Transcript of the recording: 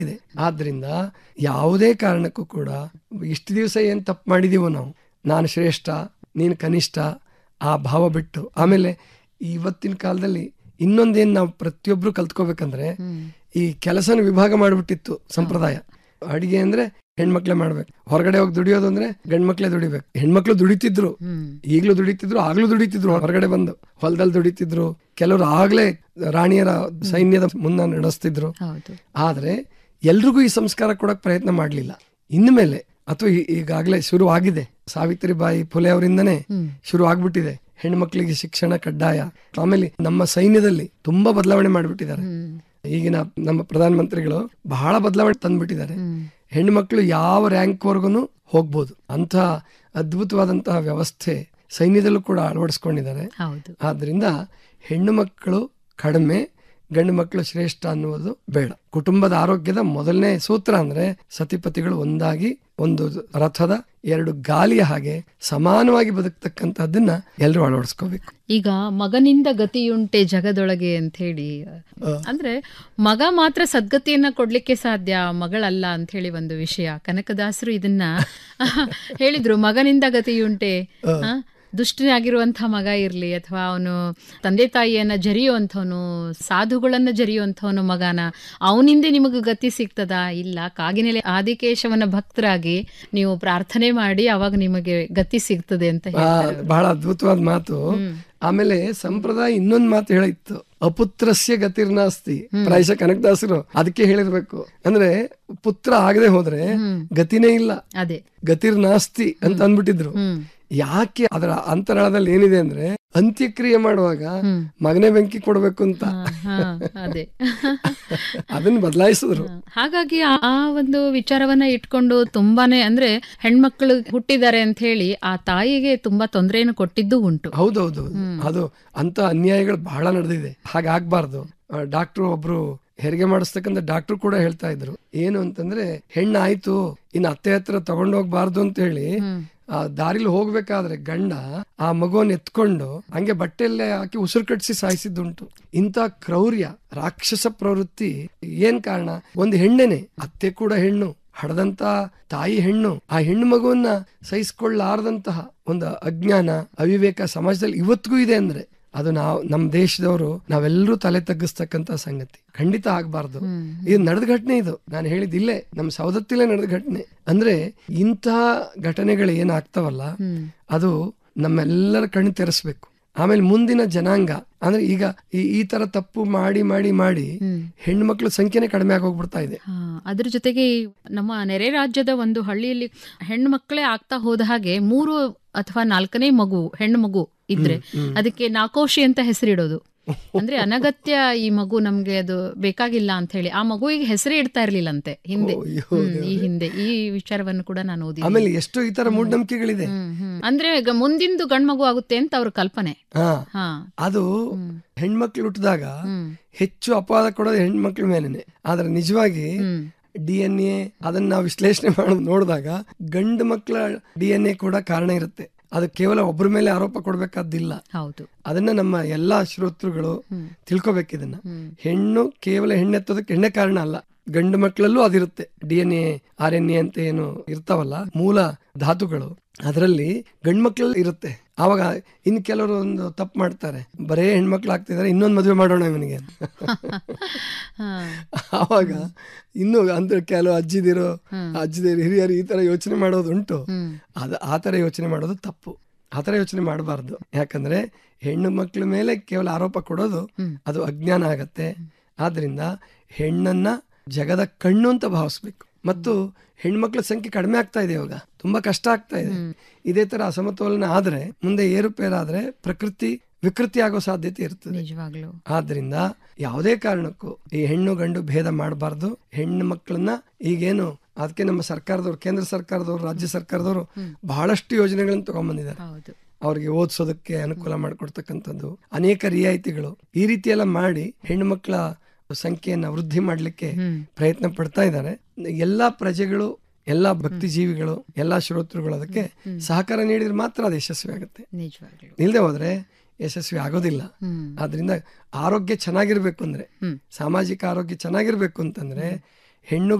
ಇದೆ ಆದ್ರಿಂದ ಯಾವುದೇ ಕಾರಣಕ್ಕೂ ಕೂಡ ಇಷ್ಟು ದಿವಸ ಏನ್ ತಪ್ಪು ಮಾಡಿದೀವೋ ನಾವು ನಾನು ಶ್ರೇಷ್ಠ ನೀನು ಕನಿಷ್ಠ ಆ ಭಾವ ಬಿಟ್ಟು ಆಮೇಲೆ ಇವತ್ತಿನ ಕಾಲದಲ್ಲಿ ಇನ್ನೊಂದೇನ್ ನಾವು ಪ್ರತಿಯೊಬ್ರು ಕಲ್ತ್ಕೋಬೇಕಂದ್ರೆ ಈ ಕೆಲಸನ ವಿಭಾಗ ಮಾಡಿಬಿಟ್ಟಿತ್ತು ಸಂಪ್ರದಾಯ ಅಡಿಗೆ ಅಂದ್ರೆ ಹೆಣ್ಮಕ್ಳೇ ಮಾಡ್ಬೇಕು ಹೊರಗಡೆ ಹೋಗಿ ದುಡಿಯೋದು ಅಂದ್ರೆ ಗಂಡ್ಮಕ್ಳೇ ದುಡಿಬೇಕು ಹೆಣ್ಮಕ್ಳು ದುಡಿತಿದ್ರು ಈಗ್ಲೂ ದುಡಿತಿದ್ರು ಆಗ್ಲೂ ದುಡಿತಿದ್ರು ಹೊರಗಡೆ ಬಂದು ಹೊಲದಲ್ಲಿ ದುಡಿತಿದ್ರು ಕೆಲವರು ಆಗ್ಲೇ ರಾಣಿಯರ ಸೈನ್ಯದ ಮುನ್ನ ನಡೆಸ್ತಿದ್ರು ಹೌದು ಆದ್ರೆ ಎಲ್ರಿಗೂ ಈ ಸಂಸ್ಕಾರ ಕೊಡಕ್ ಪ್ರಯತ್ನ ಮಾಡ್ಲಿಲ್ಲ ಇನ್ಮೇಲೆ ಅಥವಾ ಈ- ಈಗಾಗ್ಲೇ ಶುರು ಆಗಿದೆ ಸಾವಿತ್ರಿಬಾಯಿ ಫುಲೆ ಅವರಿಂದನೇ ಶುರು ಆಗ್ಬಿಟ್ಟಿದೆ ಹೆಣ್ಮಕ್ಳಿಗೆ ಶಿಕ್ಷಣ ಕಡ್ಡಾಯ ಆಮೇಲೆ ನಮ್ಮ ಸೈನ್ಯದಲ್ಲಿ ತುಂಬಾ ಬದಲಾವಣೆ ಮಾಡ್ಬಿಟ್ಟಿದ್ದಾರೆ ಈಗಿನ ನಮ್ಮ ಪ್ರಧಾನ ಮಂತ್ರಿಗಳು ಬಹಳ ಬದಲಾವಣೆ ತಂದ್ಬಿಟ್ಟಿದ್ದಾರೆ ಹೆಣ್ಮಕ್ಳು ಯಾವ ರ್ಯಾಂಕ್ ವರ್ಗುನು ಹೋಗ್ಬೋದು ಅಂತ ಅದ್ಭುತವಾದಂತಹ ವ್ಯವಸ್ಥೆ ಸೈನ್ಯದಲ್ಲೂ ಕೂಡ ಅಳವಡಿಸ್ಕೊಂಡಿದ್ದಾರೆ ಹೌದು ಆದ್ರಿಂದ ಹೆಣ್ಣು ಮಕ್ಕಳು ಕಡಿಮೆ ಗಂಡು ಮಕ್ಕಳು ಶ್ರೇಷ್ಠ ಅನ್ನುವುದು ಬೇಡ ಕುಟುಂಬದ ಆರೋಗ್ಯದ ಮೊದಲನೇ ಸೂತ್ರ ಅಂದ್ರೆ ಸತಿಪತಿಗಳು ಒಂದಾಗಿ ಒಂದು ರಥದ ಎರಡು ಗಾಲಿಯ ಹಾಗೆ ಸಮಾನವಾಗಿ ಬದುಕ್ತಕ್ಕಂತಹದ್ದನ್ನ ಎಲ್ಲರೂ ಅಳವಡಿಸ್ಕೋಬೇಕು ಈಗ ಮಗನಿಂದ ಗತಿಯುಂಟೆ ಜಗದೊಳಗೆ ಅಂತ ಹೇಳಿ ಅಂದ್ರೆ ಮಗ ಮಾತ್ರ ಸದ್ಗತಿಯನ್ನ ಕೊಡ್ಲಿಕ್ಕೆ ಸಾಧ್ಯ ಮಗಳಲ್ಲ ಅಂತ ಹೇಳಿ ಒಂದು ವಿಷಯ ಕನಕದಾಸರು ಇದನ್ನ ಹೇಳಿದ್ರು ಮಗನಿಂದ ಗತಿಯುಂಟೆ ಆ, ದುಷ್ಟನಾಗಿರುವಂತಹ ಮಗ ಇರ್ಲಿ ಅಥವಾ ಅವನು ತಂದೆ ತಾಯಿಯನ್ನ ಜರಿಯುವಂಥವನು ಸಾಧುಗಳನ್ನ ಜರಿಯುವಂಥವನು ಮಗನ ಅವನಿಂದ ನಿಮಗೆ ಗತಿ ಸಿಗ್ತದ ಇಲ್ಲ ಕಾಗಿನೆಲೆ ಆದಿಕೇಶವನ ಭಕ್ತರಾಗಿ ನೀವು ಪ್ರಾರ್ಥನೆ ಮಾಡಿ ಅವಾಗ ನಿಮಗೆ ಗತಿ ಸಿಗ್ತದೆ ಅಂತ ಆ, ಹೇಳಿ ಬಹಳ ಅದ್ಭುತವಾದ ಮಾತು ಆಮೇಲೆ ಸಂಪ್ರದಾಯ ಇನ್ನೊಂದ್ ಮಾತು ಹೇಳಿತ್ತು ಅಪುತ್ರಸ್ಯ ಗತಿರ್ನಾಸ್ತಿ ಪ್ರಾಯಶಃ ಕನಕದಾಸರು ಅದಕ್ಕೆ ಹೇಳಿರ್ಬೇಕು ಅಂದ್ರೆ ಪುತ್ರ ಆಗದೆ ಹೋದ್ರೆ ಗತಿನೇ ಇಲ್ಲ ಅದೇ ಗತಿರ್ನಾಸ್ತಿ ಅಂತ ಅಂದ್ಬಿಟ್ಟಿದ್ರು ಯಾಕೆ ಅದರ ಅಂತರಾಳದಲ್ಲಿ ಏನಿದೆ ಅಂದ್ರೆ ಅಂತ್ಯಕ್ರಿಯೆ ಮಾಡುವಾಗ ಮಗನೇ ಬೆಂಕಿ ಕೊಡ್ಬೇಕು ಅಂತ ಹಾ, ಅದೇ ಅದನ್ನ ಬದಲಾಯಿಸಿದ್ರು ಹಾಗಾಗಿ ಆ ಆ ಒಂದು ವಿಚಾರವನ್ನ ಇಟ್ಕೊಂಡು ತುಂಬಾನೇ ಅಂದ್ರೆ ಹೆಣ್ಮಕ್ಳು ಹುಟ್ಟಿದ್ದಾರೆ ಅಂತ ಹೇಳಿ ಆ ತಾಯಿಗೆ ತುಂಬಾ ತೊಂದರೆಯನ್ನು ಕೊಟ್ಟಿದ್ದು ಉಂಟು ಹೌದೌದು ಅದು ಅಂತ ಅನ್ಯಾಯಗಳು ಬಹಳ ನಡೆದಿದೆ ಹಾಗಾಗ್ಬಾರ್ದು ಡಾಕ್ಟ್ರು ಒಬ್ರು ಹೆರಿಗೆ ಮಾಡಿಸ್ತಕ್ಕಂಥ ಡಾಕ್ಟ್ರು ಕೂಡ ಹೇಳ್ತಾ ಇದ್ರು ಏನು ಅಂತಂದ್ರೆ ಹೆಣ್ಣಾಯ್ತು ಇನ್ನು ಅತ್ತೆ ಹತ್ರ ತಗೊಂಡೋಗ್ಬಾರ್ದು ಅಂತ ಹೇಳಿ ಆ ದಾರಿಲಿ ಹೋಗ್ಬೇಕಾದ್ರೆ ಗಂಡ ಆ ಮಗುವನ್ನ ಎತ್ಕೊಂಡು ಹಂಗೆ ಬಟ್ಟೆಲ್ಲೇ ಹಾಕಿ ಉಸಿರು ಕಟ್ಟಿಸಿ ಸಾಯಿಸಿದ್ದುಂಟು ಇಂಥ ಕ್ರೌರ್ಯ ರಾಕ್ಷಸ ಪ್ರವೃತ್ತಿ ಏನ್ ಕಾರಣ ಒಂದು ಹೆಣ್ಣೆನೆ ಅತ್ತೆ ಕೂಡ ಹೆಣ್ಣು ಹಡದಂತ ತಾಯಿ ಹೆಣ್ಣು ಆ ಹೆಣ್ಣು ಮಗುವನ್ನ ಸಹಿಸ್ಕೊಳ್ಳಾರದಂತಹ ಒಂದು ಅಜ್ಞಾನ ಅವಿವೇಕ ಸಮಾಜದಲ್ಲಿ ಇವತ್ತಿಗೂ ಇದೆ ಅಂದ್ರೆ ಅದು ನಾವು ನಮ್ಮ ದೇಶದವರು ನಾವೆಲ್ಲರೂ ತಲೆ ತಗ್ಗಿಸ್ತಕ್ಕಂತ ಸಂಗತಿ ಖಂಡಿತ ಆಗ್ಬಾರ್ದು ಇದು ನಡೆದ ಘಟನೆ ಇದು ನಾನು ಹೇಳಿದಿಲ್ಲೇ ನಮ್ಮ ಸೌದತ್ತಿಲೇ ನಡೆದ ಘಟನೆ ಅಂದ್ರೆ ಇಂತಹ ಘಟನೆಗಳು ಏನಾಗ್ತಾವಲ್ಲ ಅದು ನಮ್ಮೆಲ್ಲರ ಕಣ್ಣು ತೆರೆಸ್ಬೇಕು ಆಮೇಲೆ ಮುಂದಿನ ಜನಾಂಗ ಅಂದ್ರೆ ಈಗ ಈ ಈ ತರ ತಪ್ಪು ಮಾಡಿ ಮಾಡಿ ಮಾಡಿ ಹೆಣ್ಣು ಮಕ್ಳ ಸಂಖ್ಯೆನೇ ಕಡಿಮೆ ಆಗೋಗ್ಬಿಡ್ತಾ ಇದೆ ಹಾ, ಅದ್ರ ಜೊತೆಗೆ ಈ ನಮ್ಮ ನೆರೆ ರಾಜ್ಯದ ಒಂದು ಹಳ್ಳಿಯಲ್ಲಿ ಹೆಣ್ಣು ಮಕ್ಕಳೇ ಆಗ್ತಾ ಹೋದ ಹಾಗೆ ಮೂರು ಅಥವಾ ನಾಲ್ಕನೇ ಮಗು ಹೆಣ್ಣು ಮಗು ಇದ್ರೆ ಅದಕ್ಕೆ ನಾಕೋಶಿ ಅಂತ ಹೆಸರಿಡೋದು ಅಂದ್ರೆ ಅನಗತ್ಯ ಈ ಮಗು ನಮ್ಗೆ ಅದು ಬೇಕಾಗಿಲ್ಲ ಅಂತ ಹೇಳಿ ಆ ಮಗುವಿಗೆ ಹೆಸರೇ ಇಡ್ತಾ ಇರ್ಲಿಲ್ಲಂತೆ ಹಿಂದೆ ಅಯ್ಯೋ, ಹ್ಮ್, ಈ ಹಿಂದೆ ಈ ವಿಚಾರವನ್ನು ಕೂಡ ನಾನು ಓದಿ ಆಮೇಲೆ ಎಷ್ಟೋ ಈ ತರ ಮೂಢನಂಬಿಕೆಗಳಿದೆ ಅಂದ್ರೆ ಈಗ ಮುಂದಿಂದು ಗಂಡ್ ಮಗು ಆಗುತ್ತೆ ಅಂತ ಅವ್ರ ಕಲ್ಪನೆ ಹಾ ಹಾ ಅದು ಹೆಣ್ಮಕ್ಳು ಹುಟ್ಟಿದಾಗ ಹೆಚ್ಚು ಅಪವಾದ ಕೊಡೋದು ಹೆಣ್ಮಕ್ಳ ಮೇಲೇನೆ ಆದ್ರೆ ನಿಜವಾಗಿ ಡಿ ಎನ್ ಎ ಅದನ್ನ ನಾವು ವಿಶ್ಲೇಷಣೆ ಮಾಡೋದು ನೋಡಿದಾಗ ಗಂಡು ಮಕ್ಕಳ ಡಿ ಎನ್ ಎ ಕೂಡ ಕಾರಣ ಇರುತ್ತೆ ಅದು ಕೇವಲ ಒಬ್ಬರ ಮೇಲೆ ಆರೋಪ ಕೊಡ್ಬೇಕಾದಿಲ್ಲ ಹೌದು ಅದನ್ನ ನಮ್ಮ ಎಲ್ಲಾ ಶ್ರೋತೃಗಳು ತಿಳ್ಕೊಬೇಕಿದನ್ನ ಹೆಣ್ಣು ಕೇವಲ ಹೆಣ್ಣೆತ್ತೋದಕ್ಕೆ ಹೆಣ್ಣೆ ಕಾರಣ ಅಲ್ಲ ಗಂಡು ಮಕ್ಕಳಲ್ಲೂ ಅದಿರುತ್ತೆ D N A R N A ಅಂತ ಏನು ಇರ್ತಾವಲ್ಲ ಮೂಲ ಧಾತುಗಳು ಅದರಲ್ಲಿ ಗಂಡು ಮಕ್ಕಳಲ್ಲಿ ಇರುತ್ತೆ ಆವಾಗ ಇನ್ ಕೆಲವರು ಒಂದು ತಪ್ಪು ಮಾಡ್ತಾರೆ ಬರೇ ಹೆಣ್ಮಕ್ಳು ಆಗ್ತಿದಾರೆ ಇನ್ನೊಂದು ಮದುವೆ ಮಾಡೋಣ ಇವನಿಗೆ ಹಾ ಆವಾಗ ಇನ್ನು ಅಂದ್ರೆ ಕೆಲವು ಅಜ್ಜಿದಿರೋ ಅಜ್ಜಿದಿರು ಹಿರಿಯರು ಈ ತರ ಯೋಚನೆ ಮಾಡೋದುಂಟು ಅದು ಆ ತರ ಯೋಚನೆ ಮಾಡೋದು ತಪ್ಪು ಆ ತರ ಯೋಚನೆ ಮಾಡಬಾರ್ದು ಯಾಕಂದ್ರೆ ಹೆಣ್ಣು ಮಕ್ಕಳ ಮೇಲೆ ಕೇವಲ ಆರೋಪ ಕೊಡೋದು ಅದು ಅಜ್ಞಾನ ಆಗತ್ತೆ ಆದ್ರಿಂದ ಹೆಣ್ಣನ್ನ ಜಗದ ಕಣ್ಣು ಅಂತ ಭಾವಿಸ್ಬೇಕು ಮತ್ತು ಹೆಣ್ಮಕ್ಳ ಸಂಖ್ಯೆ ಕಡಿಮೆ ಆಗ್ತಾ ಇದೆ ಇವಾಗ ತುಂಬಾ ಕಷ್ಟ ಆಗ್ತಾ ಇದೆ ಇದೇ ತರ ಅಸಮತೋಲನ ಆದ್ರೆ ಮುಂದೆ ಏರುಪೇರಾದ್ರೆ ಪ್ರಕೃತಿ ವಿಕೃತಿ ಆಗೋ ಸಾಧ್ಯತೆ ಇರ್ತದೆ ನಿಜವಾಗ್ಲು ಆದ್ರಿಂದ ಯಾವುದೇ ಕಾರಣಕ್ಕೂ ಈ ಹೆಣ್ಣು ಗಂಡು ಭೇದ ಮಾಡಬಾರ್ದು ಹೆಣ್ಣು ಮಕ್ಕಳನ್ನ ಈಗೇನು ಅದಕ್ಕೆ ನಮ್ಮ ಸರ್ಕಾರದವ್ರು ಕೇಂದ್ರ ಸರ್ಕಾರದವರು ರಾಜ್ಯ ಸರ್ಕಾರದವರು ಬಹಳಷ್ಟು ಯೋಜನೆಗಳನ್ನು ತಗೊಂಡ್ಬಂದಿದ್ದಾರೆ ಹೌದು ಅವ್ರಿಗೆ ಓದಿಸೋದಕ್ಕೆ ಅನುಕೂಲ ಮಾಡಿಕೊಡ್ತಕ್ಕಂಥದ್ದು ಅನೇಕ ರಿಯಾಯಿತಿಗಳು ಈ ರೀತಿ ಎಲ್ಲ ಮಾಡಿ ಹೆಣ್ಣು ಮಕ್ಕಳ ಸಂಖ್ಯೆಯನ್ನ ವೃದ್ಧಿ ಮಾಡ್ಲಿಕ್ಕೆ ಪ್ರಯತ್ನ ಪಡ್ತಾ ಇದ್ದಾರೆ ಎಲ್ಲಾ ಪ್ರಜೆಗಳು ಎಲ್ಲಾ ಭಕ್ತಿ ಜೀವಿಗಳು ಎಲ್ಲಾ ಶ್ರೋತೃಗಳು ಅದಕ್ಕೆ ಸಹಕಾರ ನೀಡಿದ್ರೆ ಮಾತ್ರ ಅದು ಯಶಸ್ವಿ ಆಗುತ್ತೆ ನಿಜವಾಗ್ಲು ಇಲ್ಲದೆ ಹೋದ್ರೆ ಯಶಸ್ವಿ ಆಗೋದಿಲ್ಲ ಆದ್ರಿಂದ ಆರೋಗ್ಯ ಚೆನ್ನಾಗಿರ್ಬೇಕು ಅಂದ್ರೆ ಸಾಮಾಜಿಕ ಆರೋಗ್ಯ ಚೆನ್ನಾಗಿರ್ಬೇಕು ಅಂತಂದ್ರೆ ಹೆಣ್ಣು